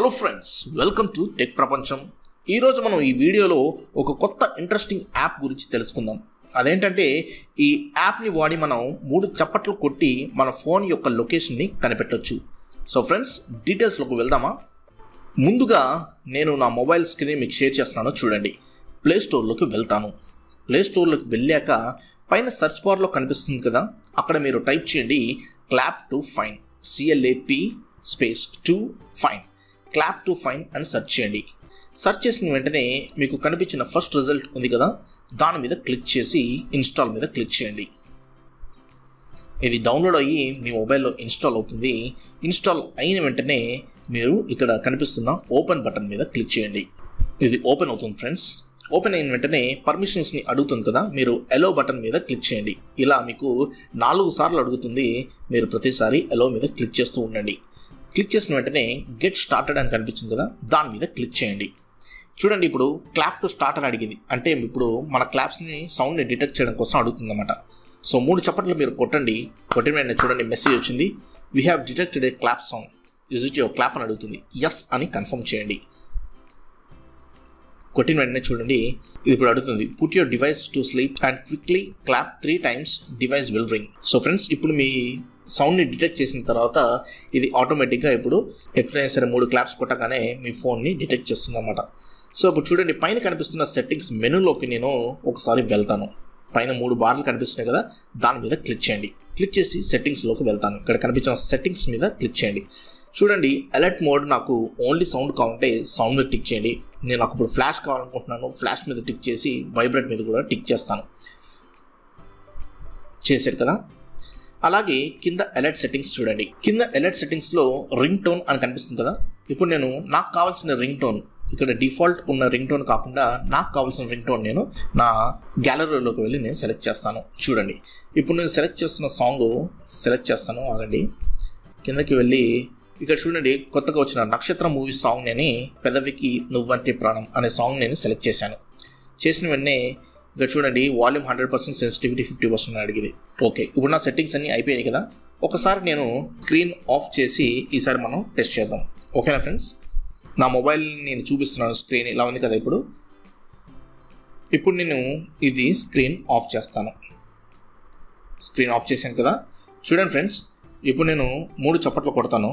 hello friends welcome to tech ప్రపంచం ఈరోజు మనం ఈ వీడియోలో ఒక కొత్త ఇంట్రెస్టింగ్ యాప్ గురించి తెలుసుకుందాం అదేంటంటే ఈ యాప్ని వాడి మనం మూడు చప్పట్లు కొట్టి మన ఫోన్ యొక్క లొకేషన్ని కనిపెట్టొచ్చు సో ఫ్రెండ్స్ డీటెయిల్స్లోకి వెళ్దామా ముందుగా నేను నా మొబైల్ స్క్రీన్ మీకు షేర్ చేస్తున్నాను చూడండి ప్లే స్టోర్లోకి వెళ్తాను ప్లే స్టోర్లోకి వెళ్ళాక పైన సెర్చ్ బార్లో కనిపిస్తుంది కదా అక్కడ మీరు టైప్ చేయండి clap to find CLAP space to find clap to find అని సెర్చ్ చేయండి సెర్చ్ చేసిన వెంటనే మీకు కనిపించిన ఫస్ట్ రిజల్ట్ ఉంది కదా దాని మీద క్లిక్ చేసి ఇన్స్టాల్ మీద క్లిక్ చేయండి ఇది డౌన్లోడ్ అయ్యి మీ మొబైల్లో ఇన్స్టాల్ అవుతుంది ఇన్స్టాల్ అయిన వెంటనే మీరు ఇక్కడ కనిపిస్తున్న ఓపెన్ బటన్ మీద క్లిక్ చేయండి ఇది ఓపెన్ అవుతుంది ఫ్రెండ్స్ ఓపెన్ అయిన వెంటనే పర్మిషన్స్ని అడుగుతుంది కదా మీరు ఎలో బటన్ మీద క్లిక్ చేయండి ఇలా మీకు నాలుగు సార్లు అడుగుతుంది మీరు ప్రతిసారి ఎలో మీద క్లిక్ చేస్తూ ఉండండి క్లిక్ చేసిన వెంటనే గెట్ స్టార్టెడ్ అని కనిపించింది కదా దాని మీద క్లిక్ చేయండి చూడండి ఇప్పుడు క్లాప్ టు స్టార్ట్ అని అడిగింది అంటే ఇప్పుడు మన క్లాప్స్ని సౌండ్ని డిటెక్ట్ చేయడం కోసం అడుగుతుందన్నమాట సో మూడు చప్పట్లు మీరు కొట్టండి కొట్టిన వెంటనే చూడండి మెసేజ్ వచ్చింది we have detected a clap sound is it your clap అని అడుగుతుంది ఎస్ అని కన్ఫర్మ్ చేయండి కొట్టిన వెంటనే చూడండి ఇది ఇప్పుడు అడుగుతుంది put your device to sleep and quickly clap three times device will ring so friends ఇప్పుడు మీ సౌండ్ని డిటెక్ట్ చేసిన తర్వాత ఇది ఆటోమేటిక్గా ఇప్పుడు ఎప్పుడైనా సరే మూడు క్లాప్స్ కొట్టగానే మీ ఫోన్ని డిటెక్ట్ చేస్తుంది అనమాట సో ఇప్పుడు చూడండి పైన కనిపిస్తున్న సెట్టింగ్స్ మెనూలోకి నేను ఒకసారి వెళ్తాను పైన మూడు బార్లు కనిపిస్తున్నాయి కదా దాని మీద క్లిక్ చేయండి క్లిక్ చేసి సెట్టింగ్స్లోకి వెళ్తాను ఇక్కడ కనిపించిన సెట్టింగ్స్ మీద క్లిక్ చేయండి చూడండి అలర్ట్ మోడ్ నాకు ఓన్లీ సౌండ్ కావాలంటే సౌండ్ మీద టిక్ చేయండి నేను నాకు ఇప్పుడు ఫ్లాష్ కావాలనుకుంటున్నాను ఫ్లాష్ మీద టిక్ చేసి వైబ్రేట్ మీద కూడా టిక్ చేస్తాను చేశారు కదా అలాగే కింద అలర్ట్ సెట్టింగ్స్ చూడండి కింద అలర్ట్ సెట్టింగ్స్లో రింగ్ టోన్ అని కనిపిస్తుంది కదా ఇప్పుడు నేను నాకు కావాల్సిన రింగ్ టోన్ ఇక్కడ డిఫాల్ట్ ఉన్న రింగ్ టోన్ కాకుండా నాకు కావాల్సిన రింగ్ టోన్ నేను నా గ్యాలరీలోకి వెళ్ళి నేను సెలెక్ట్ చేస్తాను చూడండి ఇప్పుడు నేను సెలెక్ట్ చేస్తున్న సాంగ్ సెలెక్ట్ చేస్తాను ఆగండి కిందకి వెళ్ళి ఇక్కడ చూడండి కొత్తగా వచ్చిన నక్షత్ర మూవీ సాంగ్ నేను పెదవికి నువ్వంటే ప్రాణం అనే సాంగ్ నేను సెలెక్ట్ చేశాను చేసిన వెంటనే ఇక్కడ చూడండి volume hundred percent sensitivity fifty percent అడిగింది ఓకే ఇప్పుడు నా సెట్టింగ్స్ అన్నీ అయిపోయాయి కదా ఒకసారి నేను స్క్రీన్ ఆఫ్ చేసి ఈసారి మనం టెస్ట్ చేద్దాం ఓకేనా ఫ్రెండ్స్ నా మొబైల్ నేను చూపిస్తున్నాను స్క్రీన్ ఇలా ఉంది కదా ఇప్పుడు ఇప్పుడు నేను ఇది స్క్రీన్ ఆఫ్ చేస్తాను స్క్రీన్ ఆఫ్ చేశాను కదా చూడండి ఫ్రెండ్స్ ఇప్పుడు నేను మూడు చప్పట్లు కొడతాను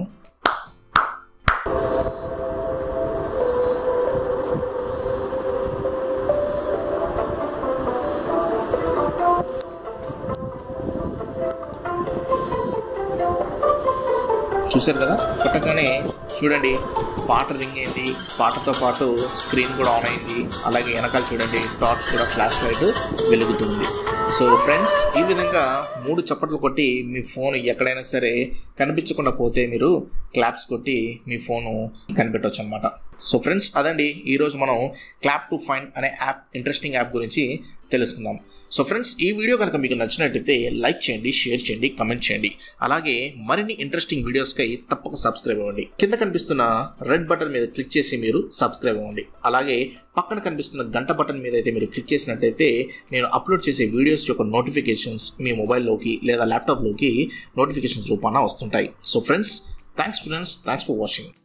చూశారు కదా కొట్టగానే చూడండి పాట రింగ్ అయింది పాటతో పాటు స్క్రీన్ కూడా ఆన్ అయింది అలాగే వెనకాల చూడండి టార్చ్ కూడా ఫ్లాష్ లైట్ వెలుగుతుంది సో ఫ్రెండ్స్ ఈ విధంగా మూడు చప్పట్లు కొట్టి మీ ఫోన్ ఎక్కడైనా సరే కనిపించకుండా పోతే మీరు క్లాప్స్ కొట్టి మీ ఫోను కనిపెట్టవచ్చు అనమాట సో ఫ్రెండ్స్ అదండి ఈరోజు మనం క్లాప్ టు ఫైండ్ అనే యాప్ ఇంట్రెస్టింగ్ యాప్ గురించి తెలుసుకుందాం సో ఫ్రెండ్స్ ఈ వీడియో కనుక మీకు నచ్చినట్టయితే లైక్ చేయండి షేర్ చేయండి కమెంట్ చేయండి అలాగే మరిన్ని ఇంట్రెస్టింగ్ వీడియోస్కై తప్పక సబ్స్క్రైబ్ అవ్వండి కింద కనిపిస్తున్న రెడ్ బటన్ మీద క్లిక్ చేసి మీరు సబ్స్క్రైబ్ అవ్వండి అలాగే పక్కన కనిపిస్తున్న గంట బటన్ మీద అయితే మీరు క్లిక్ చేసినట్టయితే నేను అప్లోడ్ చేసే వీడియోస్ యొక్క నోటిఫికేషన్స్ మీ మొబైల్లోకి లేదా ల్యాప్టాప్లోకి నోటిఫికేషన్స్ రూపాన వస్తుంటాయి so friends thanks friends thanks for watching